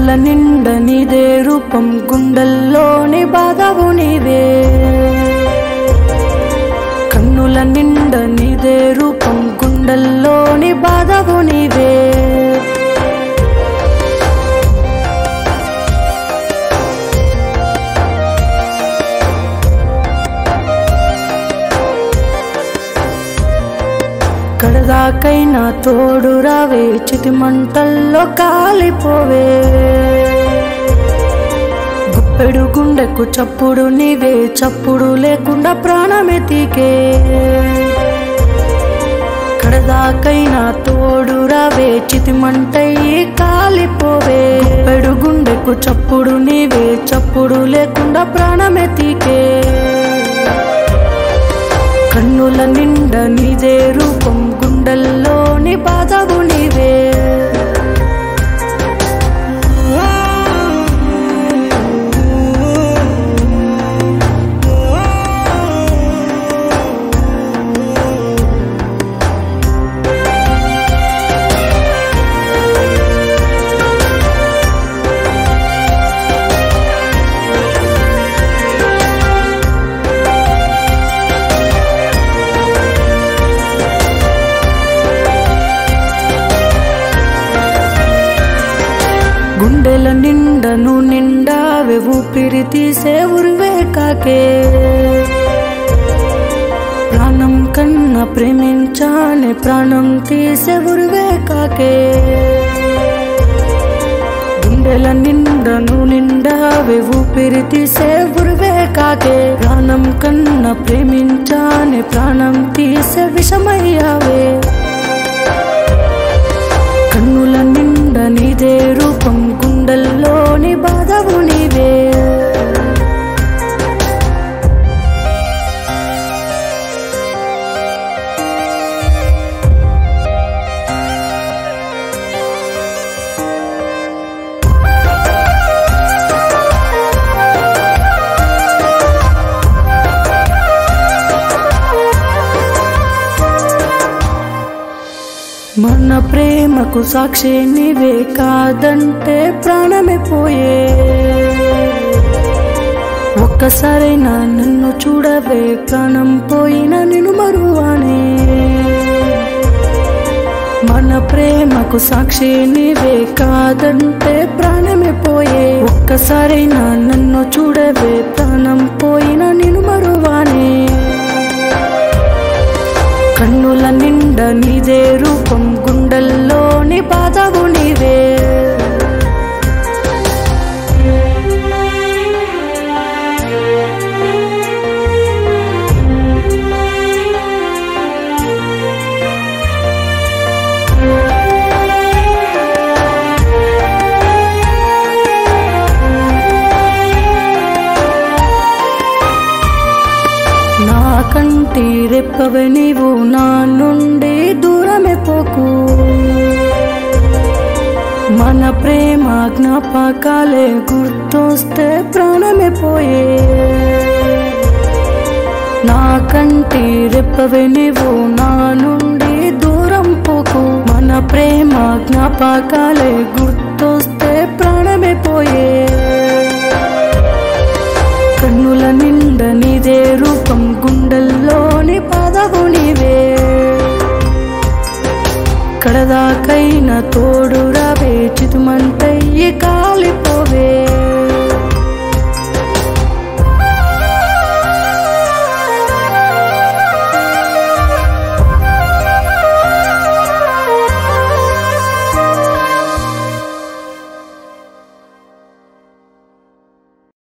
కన్నుల నిండ నీదే రూపం గుండెల్లోని బాధవు నీవే కన్నుల నిండ నీదే రూపం గుండెల్లోని బాధవు నీవే కడదాకైనా తోడు రావే చితి మంటల్లో కాలిపోవే గుప్పెడు గుండెకు చప్పుడు నీవే చప్పుడు లేకుండా ప్రాణమే తీకే కడదాకైనా తోడు రావే చితి మంటయ్యి కాలిపోవే గుప్పెడు గుండెకు చప్పుడు నీవే చప్పుడు లేకుండా ప్రాణమే తీకే కన్నుల నిండ నీదే రూపం గుండెల్లోని బాధవు నీవే గుండెల నిండను నిండావే ఊపిరి తీసే ఉరివే కాకే ప్రాణం కన్నా ప్రేమించానే ప్రాణం తీసే ఉరివే కాకే గుండెల నిండను నిండావే ఊపిరి తీసే ఉరివే కాకే ప్రాణం కన్నా ప్రేమించానే ప్రాణం తీసే విషమయ్యావే కన్నుల నిండ నీదే రూపం గుండెల్లోని బాధవు నీవే మన ప్రేమకు సాక్షి నీవే కాదంటే ప్రాణమే పోయే ఒక్కసారైనా నన్ను చూడవే ప్రాణం పోయిన నిన్ను మరువానే మన ప్రేమకు సాక్షి నీవే కాదంటే ప్రాణమే పోయే ఒక్కసారైనా నన్ను చూడవే ప్రాణం పోయిన నిన్ను మరువానే కన్నుల నిండ నీదే రూపం గుండెల్లోని బాధవు నీవే నా కంటి రెప్పవే నీవు నా నుండి దూరమే పోకు మన ప్రేమ జ్ఞాపకాలే గుర్తొస్తే ప్రాణమే పోయే నా కంటి రెప్పవే నీవు నా నుండి దూరం పోకు మన ప్రేమ జ్ఞాపకాలే గుర్తొస్తే ప్రాణమే పోయే కన్నుల నిండ నీదే రూపం గుండెల్లోని పాదవు నీవే కడదాకైన తోడు రావే చితుమంటయ్యి కాలిపో